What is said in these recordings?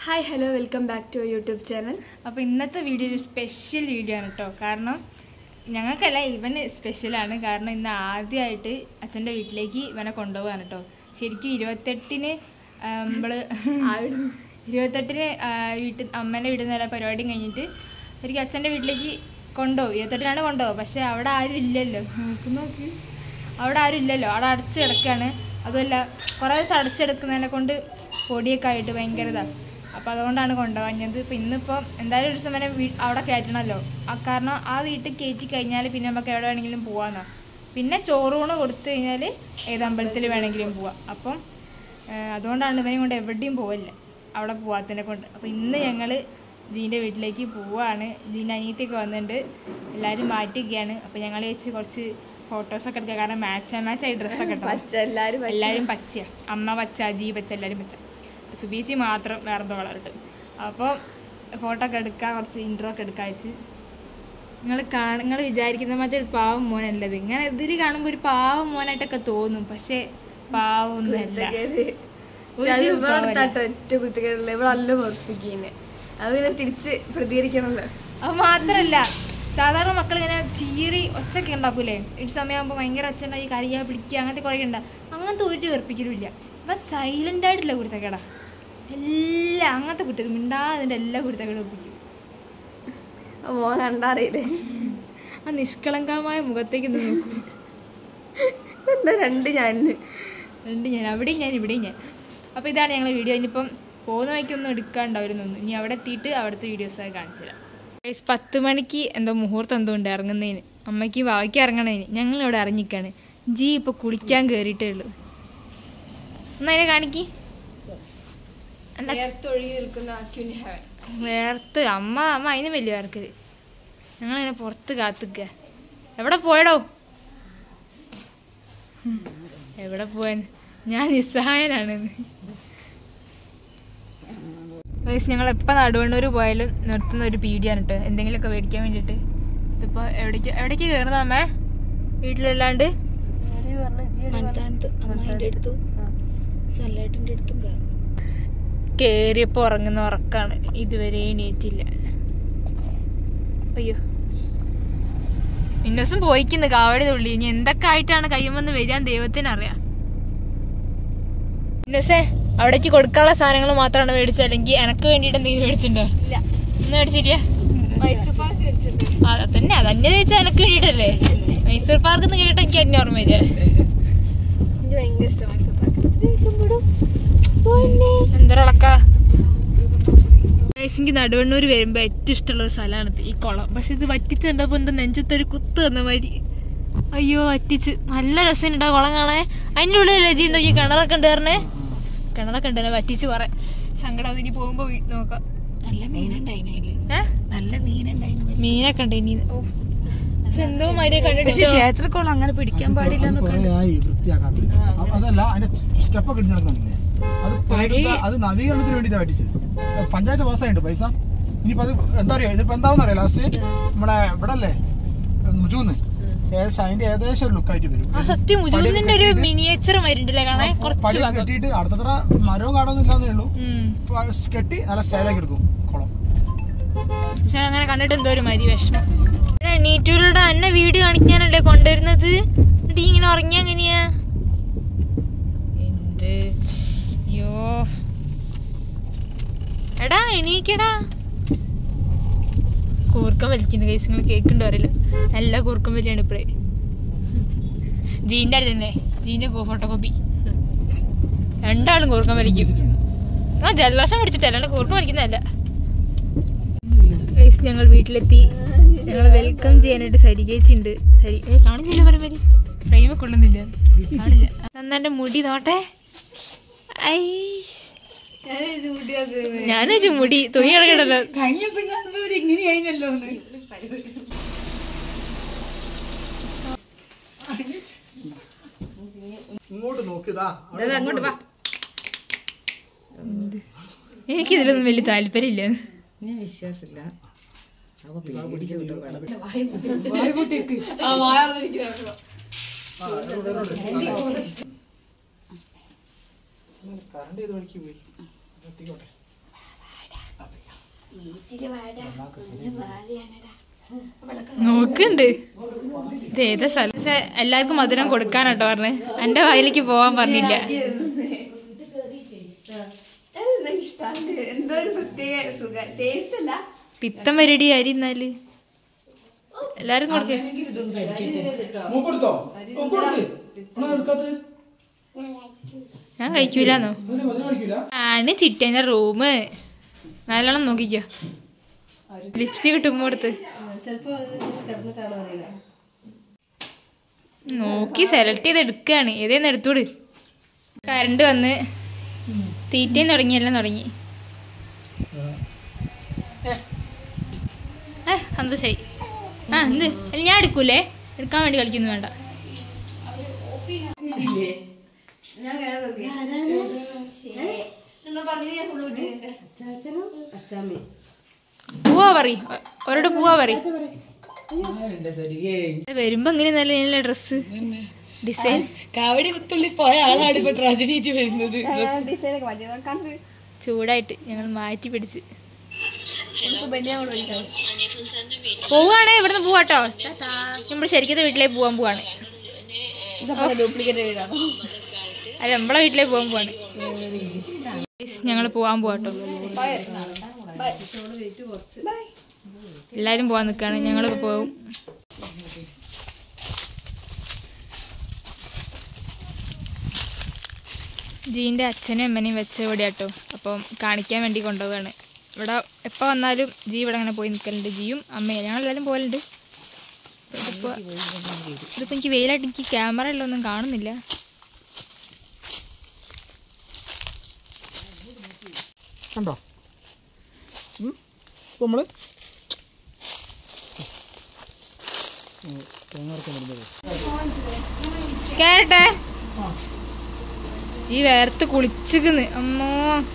Hi hello welcome back to YouTube channel അപ്പോൾ ഇന്നത്തെ video ഒരു സ്പെഷ്യൽ വീഡിയോ ആണ് കേട്ടോ കാരണം ഞങ്ങൾക്കല്ല ഇവന് സ്പെഷ്യലാണ് കാരണം ഇന്ന് ആദ്യമായിട്ട് അച്ഛൻ്റെ വീട്ടിലേക്ക് ഇവനെ കൊണ്ടുപോകാണ് കേട്ടോ ശരിക്കും ഇരുപത്തെട്ടിന് നമ്മൾ ഇരുപത്തെട്ടിന് ആ, വീട്ടിൽ അമ്മേൻ്റെ വീട്ടിൽ നിന്ന് പരിപാടിയും കഴിഞ്ഞിട്ട് ശരിക്കും അച്ഛൻ്റെ വീട്ടിലേക്ക് കൊണ്ടുപോകും ഇരുപത്തെട്ടിനാണ് കൊണ്ടുപോകും പക്ഷേ അവിടെ ആരും ഇല്ലല്ലോ നോക്ക് നോക്ക് അവിടെ ആരും ഇല്ലല്ലോ അവിടെ അടച്ചു കിടക്കുകയാണ് അതുമല്ല കുറേ ദിവസം അടച്ചെടുക്കുന്നതിനെ കൊണ്ട് പൊടിയൊക്കെ ആയിട്ട് ഭയങ്കര ഇതാണ് അപ്പോൾ അതുകൊണ്ടാണ് കൊണ്ടുപോകാഞ്ഞത് ഇപ്പം ഇന്നിപ്പോൾ എന്തായാലും ഒരു ദിവസം വരെ വീ അവിടെ കയറ്റണമല്ലോ ആ കാരണം ആ വീട്ടിൽ കയറ്റി കഴിഞ്ഞാൽ പിന്നെ നമുക്ക് എവിടെ വേണമെങ്കിലും പോകാമെന്നാ പിന്നെ ചോറൂണ് കൊടുത്തു കഴിഞ്ഞാൽ ഏത് അമ്പലത്തിൽ വേണമെങ്കിലും പോവാം അപ്പം ആ, അതുകൊണ്ടാണ് ഇവനെ കൊണ്ട് എവിടെയും പോവില്ല അവിടെ പോവാത്തതിനെ കൊണ്ട് അപ്പോൾ ഇന്ന് ഞങ്ങൾ ജീൻ്റെ വീട്ടിലേക്ക് പോവാണ് ജീൻ്റെ അനിയത്തിയൊക്കെ വന്നിട്ടുണ്ട് എല്ലാവരും മാറ്റിയൊക്കെയാണ് അപ്പോൾ ഞങ്ങൾ വെച്ച് കുറച്ച് ഫോട്ടോസൊക്കെ എടുക്കുക കാരണം മാച്ച് ആൻഡ് മാച്ച് ആയി ഡ്രസ്സൊക്കെ ഇട്ടോ പച്ച എല്ലാവരും പച്ച. എല്ലാവരും പച്ചയാ അമ്മ പച്ച ജി പച്ച എല്ലാവരും പച്ച സുബീച്ചി മാത്രം വേറെ എന്തോ കളറിട്ട് അപ്പോൾ ഫോട്ടോ ഒക്കെ എടുക്കുക കുറച്ച് ഇൻട്രോ ഒക്കെ എടുക്കുക വെച്ച് നിങ്ങൾ കാണ നിങ്ങൾ വിചാരിക്കുന്ന മറ്റേ ഒരു പാവം മോനല്ലത് ഇങ്ങനെ ഇതിൽ കാണുമ്പോൾ ഒരു പാവം മോനായിട്ടൊക്കെ തോന്നും പക്ഷേ പാവമൊന്നുമല്ല കുരുത്തക്കേട്. പക്ഷെ അത് ഇവിടെ തട്ടോ ഒറ്റ കുട്ടികളില്ല ഇവിടെ നല്ല പൊറപ്പിക്കുന്നത് അത് പിന്നെ തിരിച്ച് പ്രതികരിക്കണമല്ലോ അത് മാത്രല്ല സാധാരണ മക്കൾ ഇങ്ങനെ ചീറി ഒച്ചയൊക്കെ ഉണ്ടാക്കൂലേ ഒരു സമയമാകുമ്പോൾ ഭയങ്കര ഒച്ച ഉണ്ടായി കറിയാ പിടിക്കുക അങ്ങനത്തെ കുറേ ഉണ്ട് അങ്ങനത്തെ ഒരു വെറുപ്പിക്കലും ഇല്ല അപ്പം സൈലൻ്റ് ആയിട്ടുള്ള കുരുത്തക്കേടാ എല്ലാം അങ്ങനത്തെ കുരുത്തക്കേട് മിണ്ടാതിൻ്റെ എല്ലാ കുരുത്തക്കേടും ഒപ്പിക്കും ആ മോൻ കണ്ടറിയില്ലേ ആ നിഷ്കളങ്കമായ മുഖത്തേക്ക് ഒന്ന് നോക്കൂ എന്താ രണ്ട് ഞാൻ രണ്ട് ഞാൻ അവിടെയും ഞാൻ ഇവിടെയും ഞാൻ അപ്പോൾ ഇതാണ് ഞങ്ങൾ വീഡിയോ ഇനിയിപ്പം പോകുന്ന വഴിക്കൊന്നും എടുക്കാണ്ടാവുന്നൊന്നും ഇനി അവിടെ എത്തിയിട്ട് അവിടുത്തെ വീഡിയോസൊക്കെ കാണിച്ചു തരാം Guys, പത്ത് മണിക്ക് എന്തോ മുഹൂർത്തം എന്തോ ഉണ്ട് ഇറങ്ങുന്നതിന് അമ്മയ്ക്ക് വായിക്ക് ഇറങ്ങണതിന് ഞങ്ങൾ ഇവിടെ ഇറങ്ങിക്കാണ് ജി ഇപ്പോൾ കുളിക്കാൻ കയറിയിട്ടേ ഉള്ളൂ എന്നാ അതിനെ കാണിക്ക് നേർത്തൊഴുകി നിൽക്കുന്ന അക്യുനി ഹെവൻ വേർത്ത് അമ്മ അമ്മ അതിന് വലിയ വേർക്കല് ഞങ്ങളിങ്ങനെ പുറത്ത് കാത്തിക്ക എവിടെ പോയടോ ഉം. എവിടെ പോവാൻ ഞാൻ നിസ്സഹായനാണ് വയസ്സ് ഞങ്ങൾ എപ്പോൾ നടുവണ്ണൂർ പോയാലും നിർത്തുന്ന ഒരു പീടിയാണ് കേട്ടോ എന്തെങ്കിലുമൊക്കെ മേടിക്കാൻ വേണ്ടിയിട്ട് ഇതിപ്പോൾ എവിടേക്ക് എവിടേക്ക് കയറുന്ന അമ്മേ വീട്ടിലല്ലാണ്ട് കേറിയപ്പോൾ ഉറങ്ങുന്ന ഉറക്കാണ് ഇതുവരെ എണീറ്റില്ല അയ്യോ ഇന്നോസം പോയിക്കുന്നു കാവടി തുള്ളി ഇനി എന്തൊക്കെ ആയിട്ടാണ് കയ്യുമെന്ന് വരാൻ ദൈവത്തിനറിയാം ഇന്നോസേ അവിടേക്ക് കൊടുക്കാനുള്ള സാധനങ്ങൾ മാത്രമാണ് മേടിച്ചത് അല്ലെങ്കിൽ എനക്ക് വേണ്ടിയിട്ട് എന്തെങ്കിലും മേടിച്ചിട്ടുണ്ടോ ഇല്ല ഒന്ന് മേടിച്ചില്ല മൈസൂർ പാക്ക് വെച്ചിട്ട് അതന്നെ അതന്നെ ചോദിച്ചാൽ എനക്ക് വേണ്ടിയിട്ടല്ലേ മൈസൂർ പാർക്ക് എന്ന് കേട്ടോ എനിക്ക് എന്നെ ഓർമ്മ വരിക എനിക്ക് ഭയങ്കര ഇഷ്ടം മൈസൂർ പാക്ക് എന്തരളക്ക എനിക്ക് നടുവണ്ണൂർ വരുമ്പോ ഏറ്റവും ഇഷ്ടമുള്ള ഒരു സ്ഥലമാണ് ഈ കുളം പക്ഷെ ഇത് വറ്റിച്ച് കണ്ടപ്പോ എന്താ നെഞ്ചത്തൊരു കുത്ത് തന്ന മാതിരി അയ്യോ വറ്റിച്ച് നല്ല രസമുണ്ട് ആ കുളം കാണാൻ അതിൻ്റെ ഉള്ളിൽ രജി എന്തോ ഈ കിണറൊക്കെ ഉണ്ട് പറഞ്ഞേ കിണറൊക്കെ ഉണ്ട് വറ്റിച്ച് കുറെ സങ്കടം ഇനി പോകുമ്പോ വീട്ടിൽ നോക്കാം നല്ല മീനുണ്ടായിന് അതില് ഏ നല്ല മീനുണ്ടായിന് മീനൊക്കെ ഉണ്ട് ഇനി ഓ പക്ഷെ എന്തോ മാതിരി പക്ഷെ കണ്ടിട്ട് ക്ഷേത്രക്കോളം അങ്ങനെ പിടിക്കാൻ പാടില്ല എന്നൊക്കെ കുറേ ആയി വൃത്തിയാക്കാത്തത് അ- അതല്ല അതിന്റെ സ്റ്റെപ്പൊക്കെ ഇട്ട് നടക്കുന്നില്ലേ അത് പഴുത്ത- അത് നവീകരണത്തിന് വേണ്ടിട്ടാ പറ്റിച്ചത് പഞ്ചായത്ത് പാസ്സായിട്ടുണ്ട് പൈസ ഇനിയിപ്പോ അത് എന്താ പറയാ ഇതിപ്പോ എന്താണെന്ന് അറിയാം ലാസ്റ്റ് നമ്മുടെ ഇവിടെ അല്ലേ മുജൂന്ന് ഏകദേശം അതിന്റെ ഏകദേശം ലുക്ക് ആയിട്ട് വരും ആ സത്യം മുജുകുന്നിന്റെ ഒരു മിനിയേച്ചർ വരുന്നുണ്ടല്ലേ കാണാൻ കുറച്ച് പടി ഭാഗം കെട്ടിയിട്ട് അടുത്തത്ര മരവും കാടൊന്നും ഇല്ലാന്നേ ഉള്ളൂ ഉം ഇപ്പൊ അത് കെട്ടി നല്ല സ്റ്റൈലാക്കി എടുക്കും കുളം പക്ഷെ അങ്ങനെ കണ്ടിട്ട് എന്തോ ഒരു മതി വിഷമം നീറ്റൂരുടെ അന്നെ വീട് കാണിക്കാനല്ലേ കൊണ്ടുവരുന്നത് എന്നിട്ട് ഈ ഇങ്ങനെ ഉറങ്ങിയ എങ്ങനെയാ എന്ത് അയ്യോ എടാ എണീക്കടാ കൂർക്കം വലിക്കുന്നു കേസ് നിങ്ങൾ കേൾക്കുന്നുണ്ടോ അറിയില്ല നല്ല കൂർക്കം വലിയാണ് ഇപ്പഴേ ജീൻ്റെ അടുത്ത് തന്നെ ജീൻ്റെ ഫോട്ടോ കോപ്പി രണ്ടാളും കൂർക്കം വലിക്കും ആ ജലദോഷം പിടിച്ചിട്ട് അല്ലാണ്ട് കൂർക്കം വലിക്കുന്നതല്ല ഗൈസ് ഞങ്ങൾ വീട്ടിലെത്തി ഞങ്ങൾ വെൽക്കം ചെയ്യാനായിട്ട് സരികേച്ചി ഉണ്ട് സരി ഏ കാണുന്നില്ല പറയുമ്പോൾ ഫ്രെയിം കൊള്ളുന്നില്ല കാണില്ല നന്നാൻ്റെ മുടി നോട്ടെ ഐ ഞാൻ വെച്ചു മുടി തുണി കിടക്കണ്ടല്ലോ കഴിഞ്ഞ ദിവസം കാണുമ്പോ ഇവര് ഇങ്ങനെയായിനല്ലോ എന്ന്. ഇങ്ങോട്ട് നോക്കിയതാ അങ്ങോട്ട് വാ എനിക്കിതിലൊന്നും വലിയ താല്പര്യമില്ല ഞാൻ വിശ്വാസമില്ല അപ്പൊ പേടിച്ചു ആ വായ കറണ്ട് ഏത് വഴിക്ക് പോയി എത്തിക്കോട്ടെ നോക്കുന്നുണ്ട് ഇത് ഏതാ സ്ഥലം പക്ഷെ എല്ലാവർക്കും മധുരം കൊടുക്കാനാട്ടോ പറഞ്ഞ് എന്റെ വായിലേക്ക് പോവാൻ പറഞ്ഞില്ല ഇഷ്ടമാണ് എന്തോ ഒരു പ്രത്യേക സുഖം ടേസ്റ്റ് അല്ല പിത്തം വരടി അരി എന്നാല് എല്ലാരും കൊടുക്ക മൂക്കെടുത്തോ മൂക്കെടുത്ത് എന്നാ എടുക്കാത്തത് ഞാൻ കഴിക്കൂലെന്നോ അതിന് മധുരം കഴിക്കില്ല ആണ് ചിറ്റേന്റെ റൂം നല്ലോണം നോക്കിക്കോ ലിപ്സ്റ്റിക് കിട്ടുമ്പോ കൊടുത്ത് നോക്കി സെലക്ട് ചെയ്ത് എടുക്കുകയാണ് ഏതേന്ന് എടുത്തോട് കറണ്ട് വന്ന് തീറ്റയും തുടങ്ങി എല്ലാം തുടങ്ങി ഏ സന്തോഷായി ആ എന്ത് അല്ല ഞാൻ എടുക്കൂലേ എടുക്കാൻ വേണ്ടി കളിക്കുന്നു വേണ്ട ഞാൻ കേറാൻ നോക്കി എന്നാ പറഞ്ഞു ഞാൻ ഫുള്ള് കിട്ടിയിട്ടുണ്ട് പൂവാ പറ ഒരോട് പൂവാ പറ വരുമ്പോ എങ്ങനെ നല്ല ഡ്രസ് ഡിസൈൻ കാവടി തുള്ളി പോയ ആളാണ് ഇപ്പൊ ട്രാജഡി ആയിട്ട് വരുന്നത് ഡിസൈൻ ഒക്കെ മാറ്റി കണ്ട് ചൂടായിട്ട് ഞങ്ങൾ മാറ്റി പിടിച്ച് എടുത്ത് ബനിയാൻ കൊണ്ട് ഒഴിക്കാം പോവാണ് ഇവിടുന്ന് പോവാട്ടോ നമ്മൾ ശരിക്കത്തെ വീട്ടിലേക്ക് പോവാൻ പോവാണ് ഇതപ്പോ ഡ്യൂപ്ലിക്കേറ്റ് ചെയ്താണ് അല്ല നമ്മളെ വീട്ടിലേക്ക് പോകാൻ പോവാണ് ഞങ്ങൾ പോവാൻ പോവാട്ടോ എല്ലാരും പോവാൻ നിൽക്കാണ് ഞങ്ങളൊക്കെ പോകും ജീൻ്റെ അച്ഛനും അമ്മനെയും വെച്ച ഇവിടെയാട്ടോ അപ്പം കാണിക്കാൻ വേണ്ടി കൊണ്ടുപോവാണ് ഇവിടെ എപ്പോൾ വന്നാലും ജി ഇവിടെ അങ്ങനെ പോയി നിൽക്കലുണ്ട് ജിയും അമ്മയും ഞങ്ങളെല്ലാവരും പോകലുണ്ട് ഇതിപ്പോൾ ഇതിപ്പോൾ എനിക്ക് വെയിലായിട്ട് എനിക്ക് ക്യാമറയിലൊന്നും കാണുന്നില്ല കണ്ടോ ഉം? ഇപ്പൊ നമ്മള് ഉം, തേങ്ങ അരക്കാൻ വരുന്നത്. കേരട്ടെ ഈ വേർത്ത് കുളിച്ചിക്കുന്ന് അമ്മോ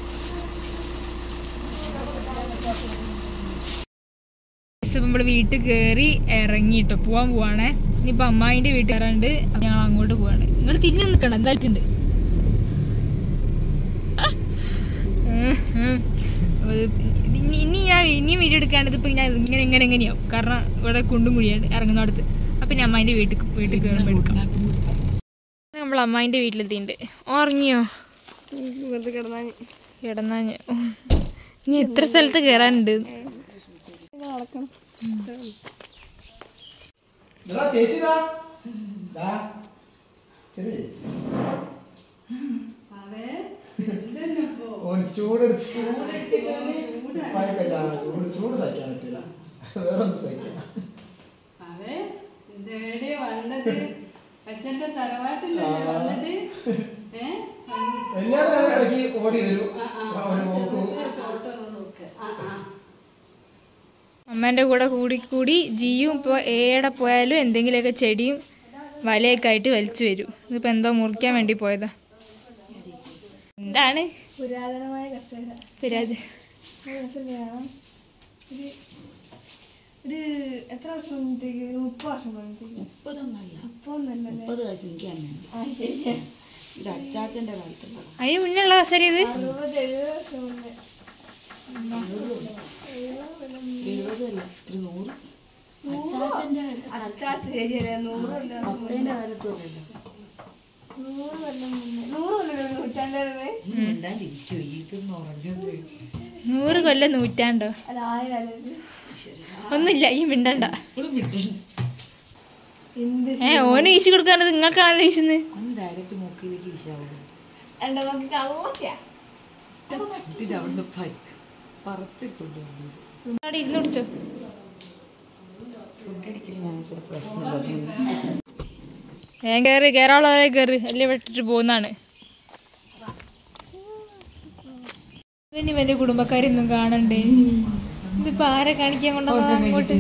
നമ്മള് വീട്ടിൽ കയറി ഇറങ്ങിട്ടോ പോവാൻ പോവാണേ ഇനിയിപ്പൊ അമ്മായിന്റെ വീട്ടിൽ കയറാണ്ട് ഞങ്ങൾ അങ്ങോട്ട് പോവാണ് നിങ്ങൾ തിരിഞ്ഞു നിൽക്കണം എന്തായിട്ടുണ്ട് ഇനി ഇനി ഞാൻ ഇനിയും വീഡിയോ എടുക്കാണ്ട് ഇതിപ്പോ ഞാൻ ഇങ്ങനെ ഇങ്ങനെ എങ്ങനെയാവും കാരണം ഇവിടെ കുണ്ടും കുഴിയാണ് ഇറങ്ങുന്നിടത്ത് അപ്പൊ ഞാൻ അമ്മായിന്റെ വീട്ടിൽ വീട്ടിൽ കയറുമ്പോൾ എടുക്കാം നമ്മൾ അമ്മായിന്റെ വീട്ടിലെത്തിണ്ട് ഉറങ്ങിയോ വെറുതെ കിടന്നാൽ കിടന്നാ ഞാൻ ഇനി എത്ര സ്ഥലത്ത് കയറാനുണ്ട് നടക്കണം ഇതാ ചേച്ചി ഇതാ. ദാ. ചെറിയ ചേച്ചി. ഓന് ചൂടെടുത്ത് ഉപ്പായൊക്കെ ചാ- ചൂട് ചൂട് സഹിക്കാൻ പറ്റില്ല വേറൊന്നും സഹിക്കാം അവേ ഇതേടെ വന്നത് അച്ഛന്റെ തറവാട്ടിലല്ലേ വന്നത് ഏ എല്ലാവരും ഇടയ്ക്ക് ഓടി വരും ഒരു പോക്ക് അമ്മേന്റെ കൂടെ കൂടി കൂടി ജിയും ഇപ്പോൾ ഏടെ പോയാലും എന്തെങ്കിലുമൊക്കെ ചെടിയും വലയൊക്കെ ആയിട്ട് വലിച്ചു വരും ഇതിപ്പോ എന്തോ മുറിക്കാൻ വേണ്ടി പോയതാ എന്താണ് പുരാതനമായ കസേര പിരാജ് രസമില്ലാണ് ഒരു ഒരു എത്ര വർഷം മുമ്പത്തേക്ക് ഒരു മുപ്പത് വർഷം മുമ്പത്തേക്ക് മുപ്പതൊന്നല്ല മുപ്പൊന്നല്ലേ മുപ്പത് വയസ്സ് എനിക്ക് തന്നെയാണ് ആ ശരിയാ ഇത് അച്ചാച്ചന്റെ കാലത്തുള്ള അതിന് മുന്നുള്ള കസേര ഇത് അറുപത് എഴുപത് വർഷം മുന്നേ എഴുപതല്ല ഒരു നൂറ് അച്ചാച്ചന്റെ അച്ചാച്ച ശരിയല്ലേ നൂറല്ല അപ്പേന്റെ കാലത്തും അല്ലല്ലോ നൂറ് കൊല്ലം മുന്നേ നൂറ് കൊല്ലം ഒരു നൂറ്റാണ്ടായിരുന്നേ മിണ്ടാണ്ടിരിക്കോ ഇതൊന്നും ഉറങ്ങുന്നത് നൂറ് കൊല്ലം നൂറ്റാണ്ടോ അത് ആയിരം അല്ലേ ഒന്നുമില്ല ഈ മിണ്ടണ്ട എന്ത് ഏ ഓന് വീശി കൊടുക്കാണത് നിങ്ങൾക്കാണല്ലോ വീശുന്നത് ഒന്ന് ഡയറക്റ്റ് മൂക്കിലേക്ക് വിശാവുന്നു എന്റെ നമുക്ക് കള്ളൊക്കെയാ ചട്ടിന്റെ അവിടെ പറത്തെടുത്തോണ്ട് വന്നത് അവിടെ ഇരുന്ന് കുടിച്ചോ ഫുഡ് അടിക്കൽ ഞങ്ങൾക്ക് പ്രശ്നമില്ല ഞാൻ കയറി കയറാനുള്ളവരെ കയറി എല്ലാം വിട്ടിട്ട് പോകുന്നതാണ് ഇവന് വലിയ കുടുംബക്കാരൊന്നും കാണണ്ടേ ഇതിപ്പോ ആരെ കാണിക്കാൻ കൊണ്ടുവന്നാ അങ്ങോട്ട്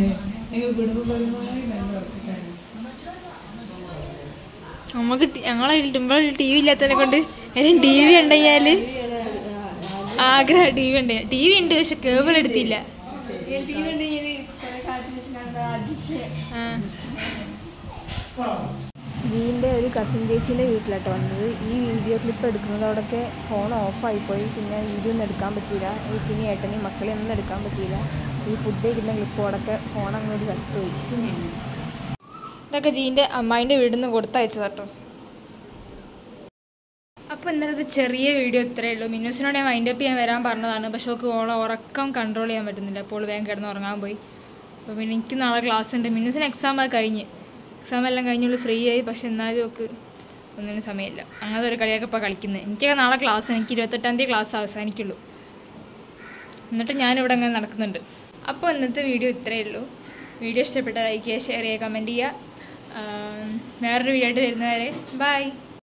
നമുക്ക് ടി- ഞങ്ങളെ വീട്ടിൽ ടി വി ഇല്ലാത്തതിനെ കൊണ്ട് എല്ലാം ടി വി ഉണ്ടെങ്കില് ആഗ്രഹം ടി വി ഉണ്ട് ടി വി ഉണ്ട് പക്ഷെ കേബിൾ എടുത്തില്ല ടി വി ഉണ്ടെങ്കിൽ കുറെ കാലത്തിന് ശേഷം കണ്ട അതിശയം ആ. ജീൻ്റെ ഒരു കസിൻ ചേച്ചീൻ്റെ വീട്ടിലാട്ടോ വന്നത് ഈ വീഡിയോ ക്ലിപ്പ് എടുക്കുന്നതോടൊക്കെ ഫോൺ ഓഫായിപ്പോയി പിന്നെ വീഡിയോ ഒന്നും എടുക്കാൻ പറ്റിയില്ല ചേച്ചിനെയും ഏട്ടനെയും മക്കളെ ഒന്നും എടുക്കാൻ പറ്റിയില്ല ഈ ഫുഡ് കഴിക്കുന്ന ക്ലിപ്പോടൊക്കെ ഫോൺ അങ്ങോട്ട് ചത്തുപോയി ഇതൊക്കെ ജീൻ്റെ അമ്മായിൻ്റെ വീട്ടിൽ നിന്ന് കൊടുത്തയച്ചതാട്ടോ അപ്പോൾ ഇന്നലത്തെ ചെറിയ വീഡിയോ ഇത്രയേ ഉള്ളൂ മിന്നൂസിനോട് ഞാൻ വൈൻഡപ്പ് ചെയ്യാൻ വരാൻ പറഞ്ഞതാണ് പക്ഷെ അവൾക്ക് ഓളെ ഉറക്കം കൺട്രോൾ ചെയ്യാൻ പറ്റുന്നില്ല അപ്പോൾ വേഗം കിടന്ന് ഉറങ്ങാൻ പോയി അപ്പോൾ പിന്നെ എനിക്ക് നാളെ ക്ലാസ് ഉണ്ട് മിന്നൂസിന് എക്സാം ഒക്കെ കഴിഞ്ഞ് എക്സാം എല്ലാം കഴിഞ്ഞുള്ളൂ ഫ്രീ ആയി പക്ഷെ എന്നാലും ഒക്കെ ഒന്നിനും സമയമില്ല അങ്ങനത്തെ ഒരു കളിയൊക്കെ ഇപ്പോൾ കളിക്കുന്നത് എനിക്കൊക്കെ നാളെ ക്ലാസ് എനിക്ക് ഇരുപത്തെട്ടാം തീയതി ക്ലാസ് അവസാനിക്കുള്ളൂ എന്നിട്ട് ഞാനിവിടെ അങ്ങനെ നടക്കുന്നുണ്ട് അപ്പോൾ ഇന്നത്തെ വീഡിയോ ഇത്രയേ ഉള്ളൂ വീഡിയോ ഇഷ്ടപ്പെട്ട ലൈക്ക് ചെയ്യുക ഷെയർ ചെയ്യുക കമൻറ്റ് ചെയ്യുക ആം, വേറൊരു വീഡിയോ ആയിട്ട് വരുന്നവരെ ബൈ